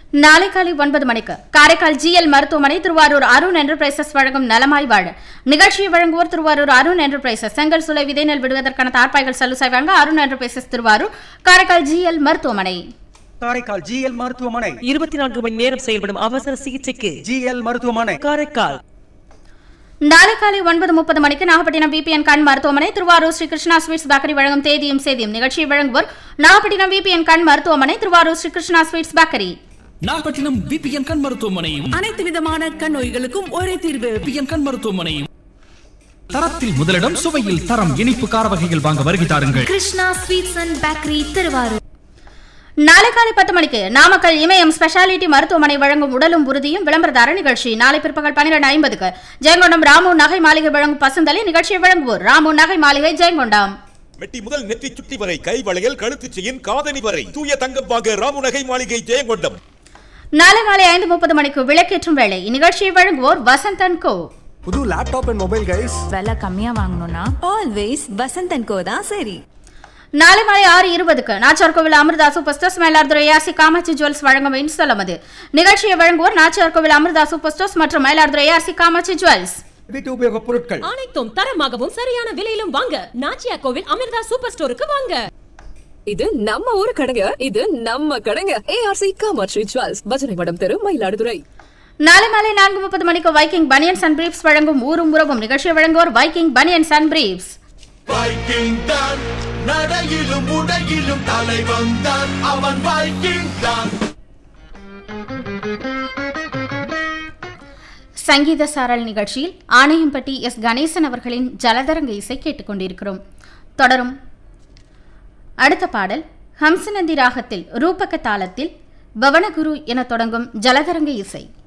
நாளை காலை ஒன்பது மணிக்கு காரைக்கால் ஜிஎல் மருத்துவமனை திருவாரூர் அருண் என்டர்பிரைசஸ் வழங்கும் நலமாய் வாழ நிகழ்ச்சியை வழங்குவோர் திருவாரூர் அருண் என்டர்பிரைசஸ் செங்கல் சுலை விதை நெல் விடுவதற்கான தார்ப்பாய்கள் சலுசை வழங்க அருண் என்டர்பிரைசஸ் திருவாரூர் காரைக்கால் ஜிஎல் மருத்துவமனை காரைக்கால் ஜிஎல் மருத்துவமனை இருபத்தி நான்கு மணி நேரம் செயல்படும் அவசர சிகிச்சைக்கு ஜிஎல் மருத்துவமனை காரைக்கால் நாளை காலை ஒன்பது முப்பது மணிக்கு நாகப்பட்டினம் பிபிஎன் கண் மருத்துவமனை திருவாரூர் ஸ்ரீ கிருஷ்ணா ஸ்வீட்ஸ் பேக்கரி வழங்கும் தேதியும் செய்தியும் நிகழ்ச்சியை வழங்குவோர் நாகப்பட்டினம் பிபிஎன் கண் மருத்துவமனை Thiruvarur Shri Krishna sweets bakery Nagapattinam PPN கண் மருத்துவமனையும் அனைத்து விதமான கண் நோய்களுக்கும் ஒரே தீர்வு பிபிஎன் கண் மருத்துவமனையும் தரத்தில் முதலிடம் சுவையில் தரம் இனிப்பு கார வகைகள் வாங்க வருகை தாருங்கள் Krishna sweets and bakery Thiruvarur நாளை காலை பத்து மணிக்கு நாமக்கல் இமயம் ஸ்பெஷாலிட்டி மருத்துவமனை வழங்கும் உடலும் உறுதியும் விளம்பரதார நிகழ்ச்சி நாளை பிற்பகல் பன்னிரண்டு ஐம்பதுக்கு ஜெயங்கொண்டம் ராமு நகை மாளிகை வழங்கும் பசுந்தலை நிகழ்ச்சியை வழங்குவோர் ராமு நகை மாளிகை ஜெயங்கொண்டம் மெட்டி முதல் நெற்றி சுட்டி வரை கை வளையல் கழுத்து செயின் காதணி வரை தூய தங்கம் வாங்க ராமுநகை மாளிகை ஜெயங்கொண்டம் நாளை மாலை ஐந்து முப்பது மணிக்கு விளக்கேற்றும் வேளை இந்நிகழ்ச்சியை வழங்குவோர் வசந்தன் கோ புது லேப்டாப் அண்ட் மொபைல் கைஸ் விலை கம்மியா வாங்கணும்னா ஆல்வேஸ் வசந்தன் கோ தான் சரி நாளை மாலை ஆறு இருபதுக்கு Nachar Kovil Amirtha super stores Mayiladuthurai AC Kamatchi jewels வழங்கும் இன்ஸ்தலமது நிகழ்ச்சியை வழங்குவோர் நாச்சார் கோவில் அமிர்தா சூப்பர் ஸ்டோர்ஸ் மற்றும் மயிலாடுதுறை ஏசி காமாட்சி ஜுவல்ஸ் வீட்டு உபயோகப் பொருட்கள் அனைத்தும் தரமாகவும் சரியான விலையிலும் வாங்க நாச்சியா கோவில் அமிர்தா சூப்பர் ஸ்டோருக்கு வாங்க இது நம்ம ஊரு கடைங்க இது நம்ம கடைங்க ஏஆர்சி காமாட்சி ஜுவல்ஸ் பஜனை மடம் தெரு மயிலாடுதுறை நாளை மாலை நான்கு முப்பது மணிக்கு வைக்கிங் பனியன்ஸ் அண்ட் பிரீப்ஸ் வழங்கும் ஊரும் உறவும் நிகழ்ச்சியை வழங்குவோர் Viking banians and briefs Viking தான் நடையிலும் உடையிலும் தலைவன் தான் அவன் வைக்கிங் தான் சங்கீத சாரல் நிகழ்ச்சியில் ஆணையம்பட்டி எஸ் கணேசன் அவர்களின் ஜலதரங்க இசை கேட்டுக்கொண்டிருக்கிறோம் தொடரும் அடுத்த பாடல் ஹம்சநந்தி ராகத்தில் ரூபக தாளத்தில் பவனகுரு என தொடங்கும் ஜலதரங்க இசை